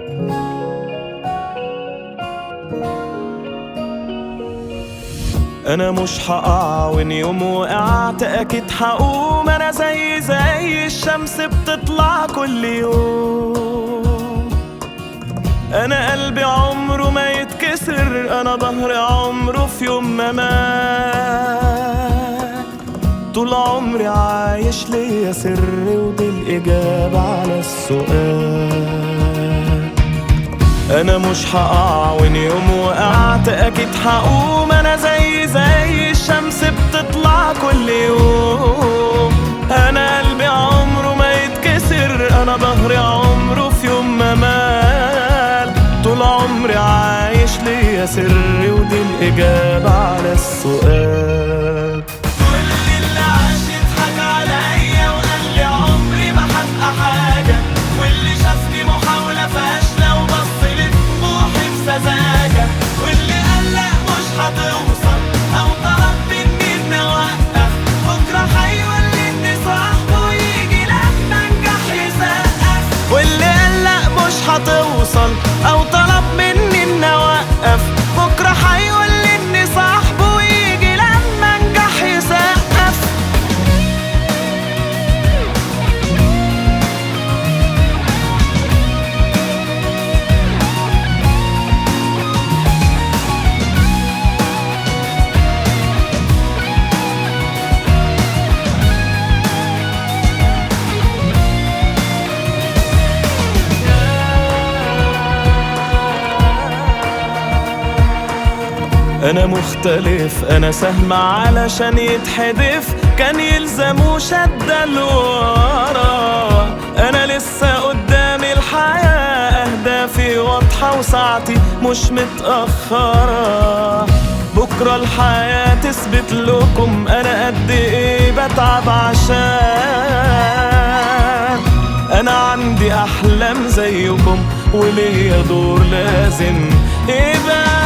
انا مش هقع وان يوم وقعت اكيد هقوم انا زي زي الشمس بتطلع كل يوم انا قلبي عمره ما يتكسر انا ظهري عمره في يوم ما مات طول عمري عايش ليا سر ودي الاجابه على السؤال انا مش هقع وان يوم وقعت اكيد هقوم انا زي زي الشمس بتطلع كل يوم انا قلبي عمره ما يتكسر انا ظهري عمره في يوم ما مال طول عمري عايش ليا سر ودي الاجابه على السؤال كل اللي عاش يضحك عليا وقال لي عمري ما هبقى حاجة واللي شافني محاولة فاشلة وبص لطموحي بسذاجة واللي قال لا مش هتوصل أو طلب مني إني أوقف بكرة هيولدني صاحبه ويجي لما أنجح يسقف واللي قال لا مش هتوصل أو طلب مني إني أوقف بكرة هيولدني صاحبه ويجي لما أنجح يسقف انا مختلف انا سهم علشان يتحدف كان يلزمه شدة لورا انا لسه قدامي الحياة اهدافي واضحة وساعتي مش متأخرة بكرة الحياة تثبت لكم انا قد ايه بتعب عشان انا عندي احلام زيكم وليا دور لازم يبقى